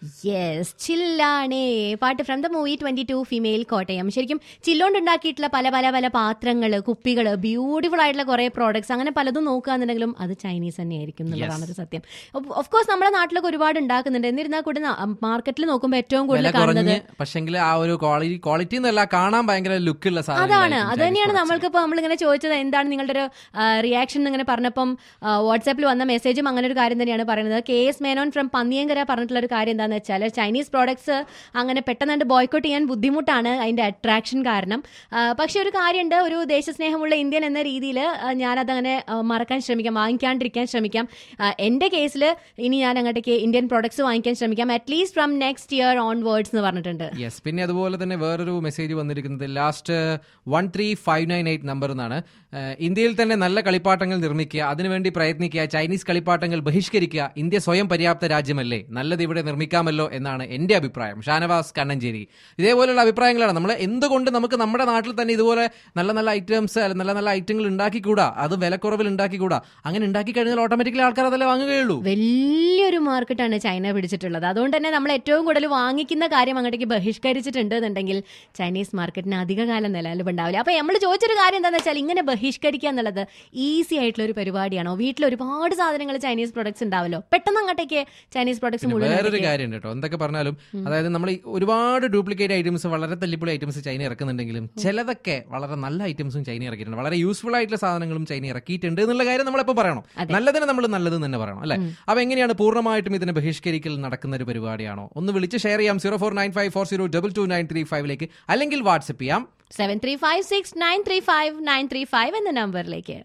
yes ചില്ലാണേ പാട്ട് from the movie twenty two female Kottayam ശരിക്കും ചില്ലോണ്ട് ഉണ്ടാക്കിയിട്ടുള്ള പല പല പല പാത്രങ്ങൾ കുപ്പികൾ ബ്യൂട്ടിഫുൾ ആയിട്ടുള്ള കുറെ പ്രോഡക്ട്സ് അങ്ങനെ പലതും നോക്കുകയാണെന്നുണ്ടെങ്കിലും അത് ചൈനീസ് തന്നെയായിരിക്കും എന്നുള്ളതാണ് ഒരു സത്യം ഓഫ് കോഴ്സ് നമ്മുടെ നാട്ടിലൊക്കെ ഒരുപാട് ഉണ്ടാക്കുന്നുണ്ട് എന്നിരുന്നാൽ കൂടി മാർക്കറ്റിൽ നോക്കുമ്പോൾ ഏറ്റവും വില കൂടുതൽ കാണുന്നത് കുറഞ്ഞ് പക്ഷെങ്കിൽ ആ ഒരു ക്വാളിറ്റി ക്വാളിറ്റി എന്നല്ല കാണാൻ ഭയങ്കര ലുക്കുള്ള അതാണ് അത് തന്നെയാണ് നമ്മൾക്കിപ്പോൾ നമ്മളിങ്ങനെ ചോദിച്ചത് എന്താണ് നിങ്ങളുടെ ഒരു റിയാക്ഷൻ ഇങ്ങനെ പറഞ്ഞപ്പം വാട്സാപ്പിൽ വന്ന മെസ്സേജും അങ്ങനെ ഒരു കാര്യം തന്നെയാണ് പറയുന്നത് K S Menon from Panniyankara പറഞ്ഞിട്ടുള്ള ഒരു കാര്യം എന്താണെന്ന് വെച്ചാൽ ചൈനീസ് പ്രോഡക്ട്സ് അങ്ങനെ പെട്ടെന്ന് ബോയ്ക്കോട്ട് ചെയ്യാൻ ബുദ്ധിമുട്ടാണ് അതിന്റെ അട്രാക്ഷൻ കാരണം ആ, പക്ഷെ ഒരു കാര്യമുണ്ട് ഒരു ദേശസ്നേഹമുള്ള ഇന്ത്യൻ എന്ന രീതിയിൽ ഞാനതങ്ങനെ ആ, മറക്കാൻ ശ്രമിക്കാം വാങ്ങിക്കാണ്ടിരിക്കാൻ ശ്രമിക്കാം ആ, എന്റെ കേസിൽ ഇനി ഞാൻ അങ്ങോട്ടേക്ക് ഇന്ത്യൻ പ്രോഡക്ട്സ് വാങ്ങിക്കാൻ ശ്രമിക്കാം at least from next year onwards എന്ന് പറഞ്ഞിട്ടുണ്ട് യെസ് പിന്നെ അതുപോലെ തന്നെ വേറൊരു മെസ്സേജ് വന്നിരിക്കുന്നത് last one three five nine eight number എന്നാണ് ഏഹ് ഇന്ത്യയിൽ തന്നെ നല്ല കളിപ്പാട്ടങ്ങൾ നിർമ്മിക്കുക അതിനുവേണ്ടി പ്രയത്നിക്കുക ചൈനീസ് കളിപ്പാട്ടങ്ങൾ ബഹിഷ്കരിക്കുക ഇന്ത്യ സ്വയം പര്യാപ്ത രാജ്യമല്ലേ നല്ലത് ഇവിടെ നിർമ്മിക്കാമല്ലോ എന്നാണ് എന്റെ അഭിപ്രായം ഷാനവാസ് കണ്ണഞ്ചേരി ഇതേപോലെയുള്ള അഭിപ്രായങ്ങളാണ് നമ്മൾ എന്തുകൊണ്ട് നമുക്ക് നമ്മുടെ നാട്ടിൽ തന്നെ ഇതുപോലെ നല്ല നല്ല ഐറ്റംസ് നല്ല നല്ല ഐറ്റങ്ങൾ ഉണ്ടാക്കിക്കൂടാ അത് വിലക്കുറവിൽ ഉണ്ടാക്കിക്കൂടാ അങ്ങനെ ഉണ്ടാക്കി കഴിഞ്ഞാൽ ഓട്ടോമാറ്റിക്കലി ആൾക്കാർ അതല്ലേ വാങ്ങുകയുള്ളൂ വലിയൊരു മാർക്കറ്റാണ് ചൈന പിടിച്ചിട്ടുള്ളത് അതുകൊണ്ട് തന്നെ നമ്മൾ ഏറ്റവും കൂടുതൽ വാങ്ങിക്കുന്ന കാര്യം അങ്ങോട്ടേക്ക് ബഹിഷ്കരിച്ചിട്ടുണ്ട് എന്നുണ്ടെങ്കിൽ ചൈനീസ് മാർക്കറ്റിന് അധികകാലം നിലനിൽപ്പുണ്ടാവില്ല അപ്പൊ നമ്മൾ ചോദിച്ചൊരു കാര്യം എന്താണെന്ന് വെച്ചാൽ ഇങ്ങനെ ബഹിഷ്കരിക്കുക എന്നുള്ളത് ഈസി ആയിട്ടുള്ള ഒരു പരിപാടിയാണോ വീട്ടിൽ ഒരുപാട് സാധനങ്ങൾ ചൈനീസ് പ്രൊഡക്ട്സ് ഉണ്ടാവല്ലോ പെട്ടെന്ന് അങ്ങോട്ടേക്ക് ചൈനീസ് പ്രൊഡക്ട്സ് പിന്നെ മുഴുവൻ വേറൊരു അങ്ങോട്ടേക്ക് കാര്യം കേട്ടോ എന്തൊക്കെ പറഞ്ഞാലും അതായത് നമ്മൾ ഈ ഒരുപാട് ഡ്യൂപ്ലിക്കേറ്റ് ഐറ്റംസ് വളരെ തല്ലിപ്പൊളി ഐറ്റംസ് ചൈന ഇറക്കുന്നുണ്ടെങ്കിലും ചിലതൊക്കെ വളരെ നല്ല ഐറ്റംസും ചൈന ഇറക്കിയിട്ടുണ്ട് വളരെ യൂസ്ഫുൾ ആയിട്ടുള്ള സാധനങ്ങളും ചൈന ഇറക്കിയിട്ടുണ്ട് എന്നുള്ള കാര്യം നമ്മളെപ്പോൾ പറയണം നല്ലതിനെ നമ്മൾ നല്ലത് തന്നെ പറയണം അല്ലെ അപ്പൊ എങ്ങനെയാണ് പൂർണ്ണമായിട്ടും ഇതിനെ ബഹിഷ്കരിക്കൽ നടക്കുന്ന ഒരു പരിപാടിയാണോ ഒന്ന് വിളിച്ച് ഷെയർ ചെയ്യാം zero four nine five four zero double two nine three ഫൈവിലേക്ക് അല്ലെങ്കിൽ വാട്സ്ആപ്പ് ചെയ്യാം seven three five six nine three five nine three five എന്ന നമ്പറിലേക്ക്